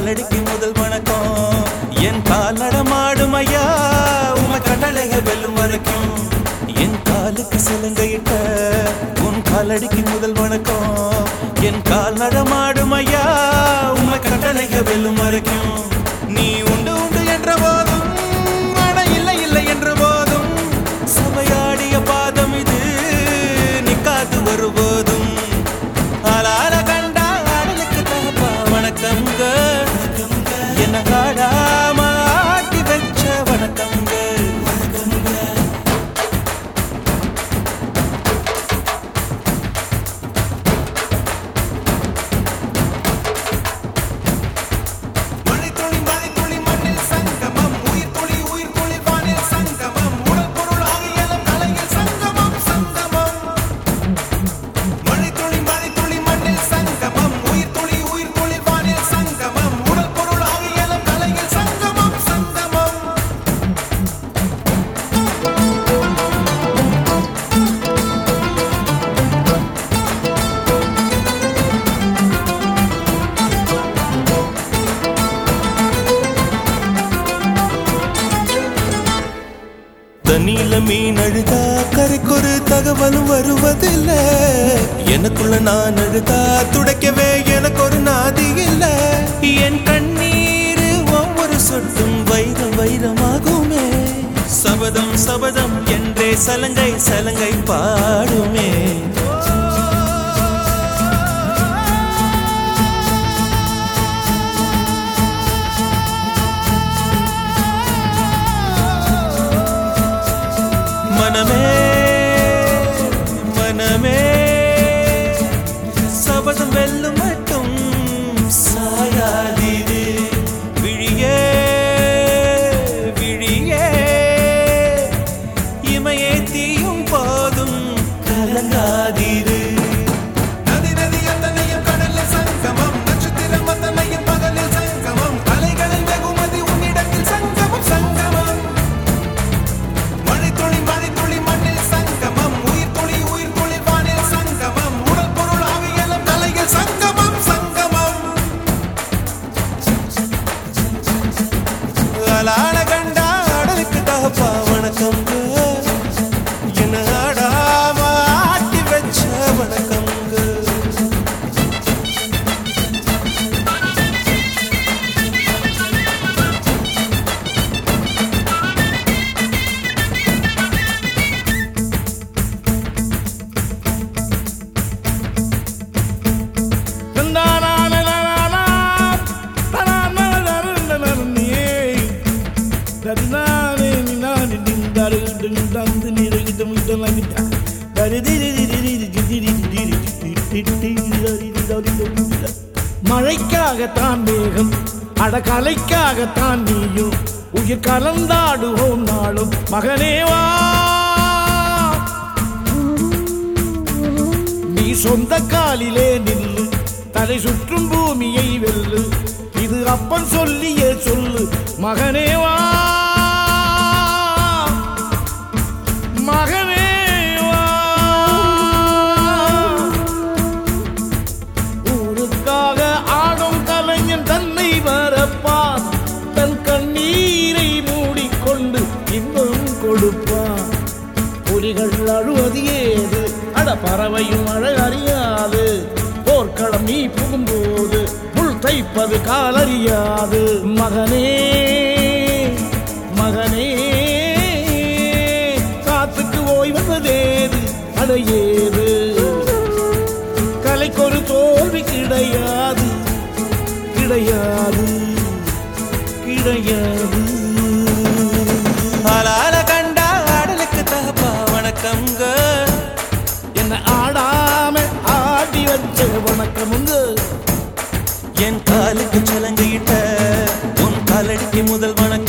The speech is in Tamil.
காலடிக்கு முதல் வணக்கம் என் கால் நடமாடும் ஐயா உம கட்டளைக வெல்லும் வரைக்கும் என் காலுக்கு சிலங்கையிட்ட உன் காலடிக்கு முதல் வணக்கம் என் கால் நடமாடும் ஐயா உம கட்டளைக வெல்லும் வரைக்கும் நீ உண்டு உண்டு என்ற போதும் ஆனா இல்லை இல்லை என்ற போதும் சபையாடிய பாதம் இது நிக்காது வருபோதும் ஆளால கண்டா ஆடலுக்கு தகப்பா வணக்கம்ங்க என்ன காடாம ஆட்டி வச்ச வணக்கம்ங்க மழைத்துளி மழைத்துளி மண்ணில் சங்கமம் உயிர் துளி உயிர் துளி வானில் சங்கமம் உடல் பொருள் ஆகியலும் கலையில் சங்கமம் சங்கமம் மழைத்துளி மழைத்துளி மண்ணில் சங்கமம் உயிர் துளி உயிர் துளி வானில் சங்கமம் உடல் பொருள் ஆகியலும் கலையில் சங்கமம் சங்கமம் தண்ணியில மீன் அழுதா கரைக்கொரு தகவலும் வருவதில்ல எனக்குள்ள நான் அழுதா துடைக்கவே எனக்கு ஒரு நாதி இல்ல என் கண்ணீர் ஒவ்வொரு சொட்டும் வைரம் வைரமாகுமே சபதம் சபதம் என்றே சலங்கை சலங்கை பாடுமே மனமே மனமே சபதம் வெல்லும் மட்டும் சாயாதீது விழியே விழியே இமையே தீயும் போதும் கலங்காதீது நதி நதி அத்தனையும் கடலில் சங்கமம் நட்சத்திரம் அத்தனையும் பகலில் சங்கமம் அலைகளில் வெகுமதி உன்னிடத்தில் சங்கமம் சங்கமம் மழைத்துளி மழைத்துளி மண்ணில் சங்கமம் உயிர் துளி உயிர் துளி வானில் சங்கமம் உடல் பொருள் ஆவியலும் கலையில் சங்கமம் சங்கமம் அலால கண்டா அடலுக்கு தகப்பா வணக்கம்ங்க என்ன ஆடாம ஆட்டி வச்ச வணக்கம்ங்க மழைக்காகத்தான் மேகம் அடகலைக்காகத்தான் நீயும் உயிர் கலந்தாடுவோம் நாளும் மகனேவா நீ சொந்த காலிலே நில்லு தலை சுற்றும் பூமியை வெல்லு இது அப்பன் சொல்லியே சொல்லு மகனேவா மகனேவா ஊருக்காக ஆடும் கலைஞன் தன்னை வரப்பான் தன் கண்ணீரை மூடிக்கொண்டு இன்னும் கொடுப்பான் புலிகள் அழுவது ஏது அட பறவையும் அழ அறியாது போர்க்களம் நீ புகும்போது முள் தைப்பது காலறியாது மகனே மகனே காத்துக்கு ஓய்வதேது அடையேது கலைக்கொரு தோல்வி கிடையாது கிடையாது கிடையாது அலால கண்டா அடலுக்கு தகப்பா வணக்கம்ங்க என்ன ஆடாம ஆடி வச்ச வணக்கமுங்க என் காலுக்கு சலங்கையிட்ட உன் காலடிக்கு முதல் வணக்கம்